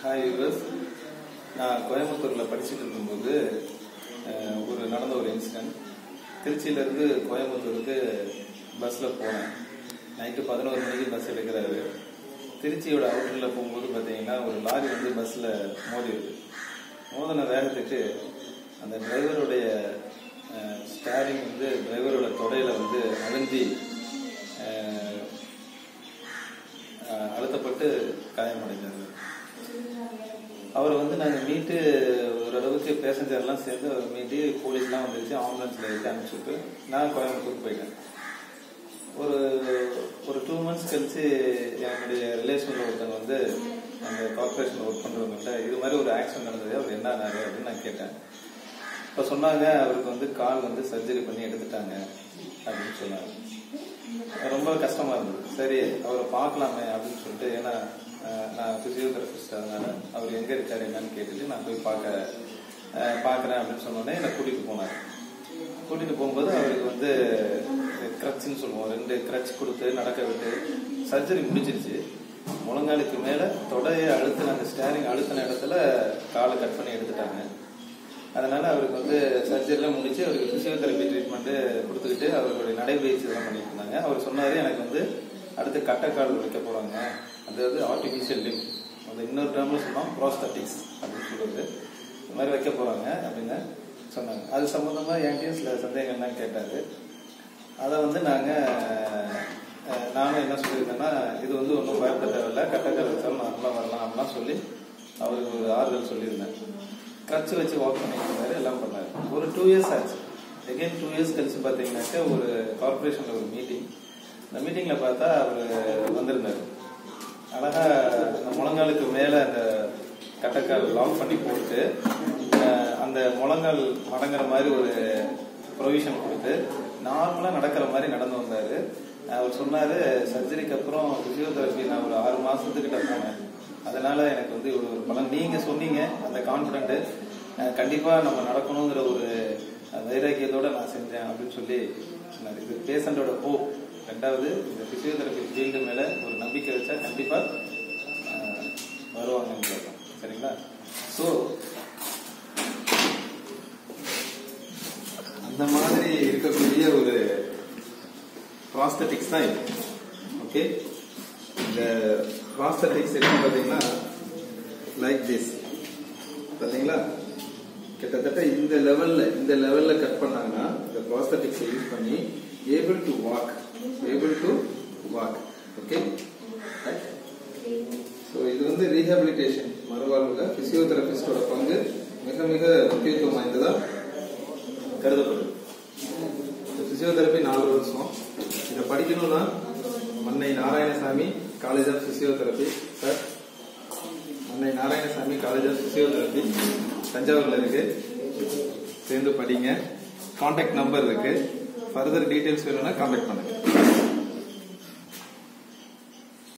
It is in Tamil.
ஹாய் யூரஸ் நான் கோயம்புத்தூரில் படிச்சுட்டு இருக்கும்போது அஹ், ஒரு நடந்த ஒரு இன்சிடென்ட் திருச்சியிலேருந்து கோயம்புத்தூருக்கு பஸ்ஸில் போனேன் நைட்டு பதினோரு மணிக்கு பஸ் எடுக்கிறாரு திருச்சியோட அவுட்டரில் போகும்போது பார்த்தீங்கன்னா ஒரு லாரி வந்து பஸ்ஸில் மோதி இருக்கு மோதின வேகத்துக்கு அந்த டிரைவருடைய ஸ்டேரிங் வந்து டிரைவரோட தொடையில வந்து அழிஞ்சி அஹ், அஹ், அழுத்தப்பட்டு காயமடைந்தார் அவரை வந்து நாங்கள் மீட்டு ஓரளவுக்கு பேசஞ்சர்லாம் சேர்ந்து அவர் மீட்டு போலீஸ்லாம் வந்துருச்சு ஆம்புலன்ஸில் ஏற்றி அனுப்பிச்சுட்டு நான் கோயம்புத்தூர் போயிட்டேன் ஒரு ஒரு டூ மந்த்ஸ் கழிச்சு என்னுடைய ரிலேஷனில் ஒருத்தவங்க வந்து அந்த கார்பரேஷனில் ஒர்க் பண்ணுறவங்கள்ட்ட இது மாதிரி ஒரு ஆக்சிடென்ட் நடந்தது அவர் என்ன ஆனாரு அப்படின்னு நான் கேட்டேன் இப்போ சொன்னாங்க அவருக்கு வந்து கால் வந்து சர்ஜரி பண்ணி எடுத்துட்டாங்க அப்படின்னு சொன்னாங்க ரொம்ப கஷ்டமா இருந்தது சரி அவரை பார்க்கலாமே அப்படின்னு சொல்லிட்டு ஏன்னா அஹ், நான் பிசியோதெரபிஸ்ட் அதனால அவர் எங்க இருக்காரு என்னன்னு கேட்டுட்டு நான் போய் பார்க்க அஹ், பார்க்கறேன் அப்படின்னு சொன்னோடனே என்னை கூட்டிட்டு போனார் கூட்டிட்டு போகும்போது அவருக்கு வந்து கிரட்ச்னு சொல்லுவோம் ரெண்டு கிரட்ச் கொடுத்து நடக்க விட்டு சர்ஜரி முடிஞ்சிருச்சு முழங்காலுக்கு மேல தொடையை அழுத்தின அந்த ஸ்டேரிங் அழுத்தின இடத்துல காலை கட் பண்ணி எடுத்துட்டாங்க அதனால அவருக்கு வந்து சர்ஜரிலாம் முடிச்சு அவருக்கு பிசியோதெரபி ட்ரீட்மெண்ட் கொடுத்துக்கிட்டு அவர்களுடைய நடைபயிற்சி இதெல்லாம் பண்ணிட்டு இருந்தாங்க அவர் சொன்னாரு எனக்கு வந்து அடுத்து கட்டக்கால் வைக்க போறாங்க அதாவது ஆர்டிபிஷியல் லிம் அந்த இன்னொரு டேர்ம்ல சொன்னோம் ப்ரோஸ்தட்டிக்ஸ் அப்படின்னு சொல்றது இந்த மாதிரி வைக்க போறாங்க அப்படின்னு சொன்னாங்க அது சம்பந்தமா என்கிட்டயும் சில சந்தேகங்கள்லாம் கேட்டாரு அதை வந்து நாங்க அஹ், நானும் என்ன சொல்லியிருந்தேன்னா இது வந்து ஒன்றும் பயப்பட தேவையில்ல கட்டக்கால் வச்சாலும் நார்மலாக வரலாம் அப்படிலாம் சொல்லி அவருக்கு ஒரு ஆறுதல் சொல்லியிருந்தேன் கட்சி வச்சு வாக் பண்ணிட்டு இருந்தாரு எல்லாம் பண்ணாரு ஒரு டூ இயர்ஸ் ஆச்சு எகைன் டூ இயர்ஸ் கழிச்சு பார்த்தீங்கன்னாக்க ஒரு கார்பரேஷன்ல ஒரு மீட்டிங் அந்த மீட்டிங்ல பார்த்தா அவர் வந்திருந்தாரு அழகா அந்த முழங்காலுக்கு மேல அந்த கட்டக்கால் லாக் பண்ணி போட்டு அஹ், அந்த முழங்கால் மடங்குற மாதிரி ஒரு ப்ரொவிஷன் கொடுத்து நார்மலா நடக்கிற மாதிரி நடந்து வந்தாரு அவர் சொன்னாரு சர்ஜரிக்கு அப்புறம் பிசியோதெரபி நான் ஒரு ஆறு மாசத்துக்கிட்ட போனேன் அதனால எனக்கு வந்து இவ்வளவு ஒரு பலன் நீங்க சொன்னீங்க அந்த கான்பிடன்ட் கண்டிப்பா நம்ம நடக்கணுங்கிற ஒரு அஹ், வைராக்கியத்தோட நான் செஞ்சேன் அப்படின்னு சொல்லி சொன்னாரு இது பேஷண்டோட ஹோப் ரெண்டாவது இந்த பிசியோதெரபி ஃபீல்டு மேல ஒரு நம்பிக்கை வச்சா கண்டிப்பா அஹ், வருவாங்கன்னு சொல்றோம் சரிங்களா ஸோ அந்த மாதிரி இருக்கக்கூடிய ஒரு ப்ராஸ்தட்டிக்ஸ் தான் இது ஓகே இந்த ப்ராஸ்தட்டிக்ஸ் என்ன பார்த்தீங்கன்னா லைக் திஸ் பார்த்தீங்களா கிட்டத்தட்ட இந்த லெவல்ல இந்த லெவல்ல கட் பண்ணாங்கன்னா இந்த ப்ராஸ்தட்டிக்ஸை யூஸ் பண்ணி able to walk able to walk okay so இது வந்து ரீஹாபிலிட்டேஷன் மறுவாழ்வுல பிசியோதெரபிஸ்டோட பங்கு மிக மிக முக்கியத்துவம் வாய்ந்ததா கருதப்படுது பிசியோதெரபி நாலு வருஷம் இதை படிக்கணும்னா Mannai Narayanasamy college of physiotherapy sir Mannai Narayanasamy college of physiotherapy தஞ்சாவூர்ல இருக்கு சேர்ந்து படிங்க காண்டாக்ட் நம்பர் இருக்கு ஃபர்தர் டீடைல்ஸ் வேணும்னா காண்டாக்ட் பண்ணுங்க